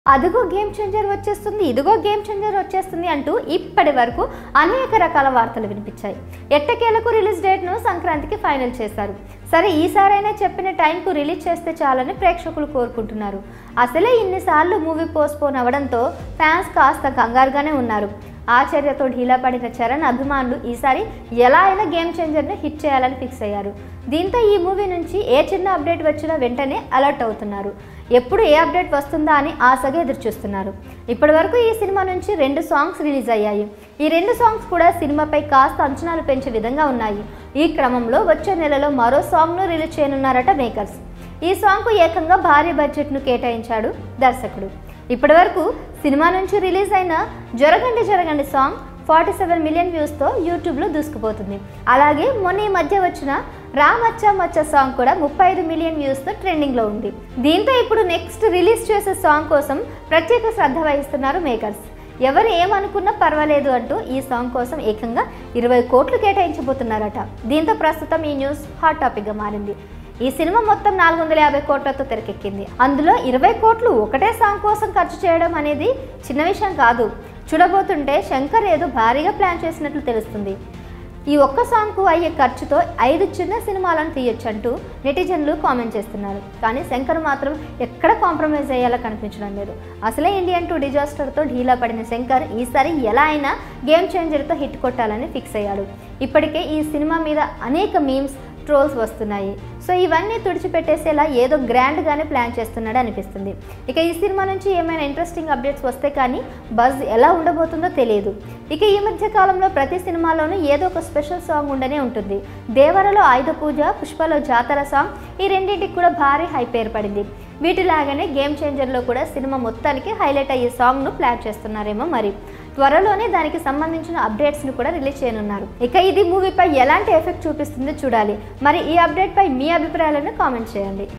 అదిగో game changer వచ్చేస్తుంది ఇదిగో గేమ్ చేంజర్ వచ్చేస్తుంది అంటూ ఇప్పటి వరకు అనేక రకాల వార్తలు వినిపించాయి ఎట్టకేలకు రిలీజ్ డేట్ను సంక్రాంతికి ఫైనల్ చేశారు సరే ఈసారైనా చెప్పిన టైంకు రిలీజ్ చేస్తే చాలని ప్రేక్షకులు కోరుకుంటున్నారు అసలే ఇన్నిసార్లు మూవీ పోస్ట్పోన్ అవ్వడంతో ఫ్యాన్స్ కాస్త కంగారుగానే ఉన్నారు ఆచర్యతో ఢీలా పడిన చరణ్ అభిమానులు ఈసారి ఎలా అయినా గేమ్ చేంజర్ని హిట్ చేయాలని ఫిక్స్ అయ్యారు దీంతో ఈ మూవీ నుంచి ఏ చిన్న అప్డేట్ వచ్చినా వెంటనే అలర్ట్ అవుతున్నారు ఎప్పుడు ఏ అప్డేట్ వస్తుందా అని ఆశగా ఎదురుచూస్తున్నారు ఇప్పటి వరకు ఈ సినిమా నుంచి రెండు సాంగ్స్ రిలీజ్ అయ్యాయి ఈ రెండు సాంగ్స్ కూడా సినిమాపై కాస్త అంచనాలు పెంచే విధంగా ఉన్నాయి ఈ క్రమంలో వచ్చే నెలలో మరో సాంగ్ను రిలీజ్ చేయనున్నారట మేకర్స్ ఈ సాంగ్కు ఏకంగా భారీ బడ్జెట్ను కేటాయించాడు దర్శకుడు ఇప్పటి వరకు సినిమా నుంచి రిలీజ్ అయిన Jaragandi Jaragandi song forty seven million వ్యూస్తో యూట్యూబ్లో దూసుకుపోతుంది అలాగే మొన్న ఈ మధ్య వచ్చిన రామచ్చ మచ్చ సాంగ్ కూడా ముప్పై ఐదు మిలియన్ వ్యూస్తో ట్రెండింగ్లో ఉంది దీంతో ఇప్పుడు నెక్స్ట్ రిలీజ్ చేసే సాంగ్ కోసం ప్రత్యేక శ్రద్ధ వహిస్తున్నారు మేకర్స్ ఎవరు ఏమనుకున్నా పర్వాలేదు అంటూ ఈ సాంగ్ కోసం ఏకంగా ఇరవై కోట్లు కేటాయించబోతున్నారట దీంతో ప్రస్తుతం ఈ న్యూస్ హాట్ టాపిక్గా మారింది ఈ సినిమా మొత్తం నాలుగు వందల యాభై కోట్లతో తెరకెక్కింది అందులో ఇరవై కోట్లు ఒకటే సాంగ్ కోసం ఖర్చు చేయడం అనేది చిన్న విషయం కాదు చూడబోతుంటే శంకర్ ఏదో భారీగా ప్లాన్ చేసినట్లు తెలుస్తుంది ఈ ఒక్క సాంగ్కు అయ్యే ఖర్చుతో ఐదు చిన్న సినిమాలను తీయొచ్చు అంటూ నెటిజన్లు కామెంట్ చేస్తున్నారు కానీ శంకర్ మాత్రం ఎక్కడ కాంప్రమైజ్ అయ్యేలా కనిపించడం లేదు అసలే ఇండియన్ టూ డిజాస్టర్తో ఢీలా పడిన శంకర్ ఈసారి ఎలా అయినా గేమ్ చేంజర్తో హిట్ కొట్టాలని ఫిక్స్ అయ్యాడు ఇప్పటికే ఈ సినిమా మీద అనేక మీమ్స్ ట్రోల్స్ వస్తున్నాయి సో ఇవన్నీ తుడిచిపెట్టేసేలా ఏదో గ్రాండ్గానే ప్లాన్ చేస్తున్నాడు అనిపిస్తుంది ఇక ఈ సినిమా నుంచి ఏమైనా ఇంట్రెస్టింగ్ అప్డేట్స్ వస్తే కానీ బజ్ ఎలా ఉండబోతుందో తెలియదు ఇక ఈ మధ్య కాలంలో ప్రతి సినిమాలోనూ ఏదో ఒక స్పెషల్ సాంగ్ ఉండనే ఉంటుంది దేవరలో ఆయుధ పూజ పుష్పలో జాతర సాంగ్ ఈ రెండింటికి కూడా భారీ హైప్ ఏర్పడింది వీటిలాగానే గేమ్ చేంజర్లో కూడా సినిమా మొత్తానికి హైలైట్ అయ్యే సాంగ్ను ప్లాన్ చేస్తున్నారేమో మరి త్వరలోనే దానికి సంబంధించిన అప్డేట్స్ను కూడా రిలీజ్ చేయనున్నారు ఇక ఇది మూవీపై ఎలాంటి ఎఫెక్ట్ చూపిస్తుందో చూడాలి మరి ఈ అప్డేట్పై మీ అభిప్రాయాలను కామెంట్ చేయండి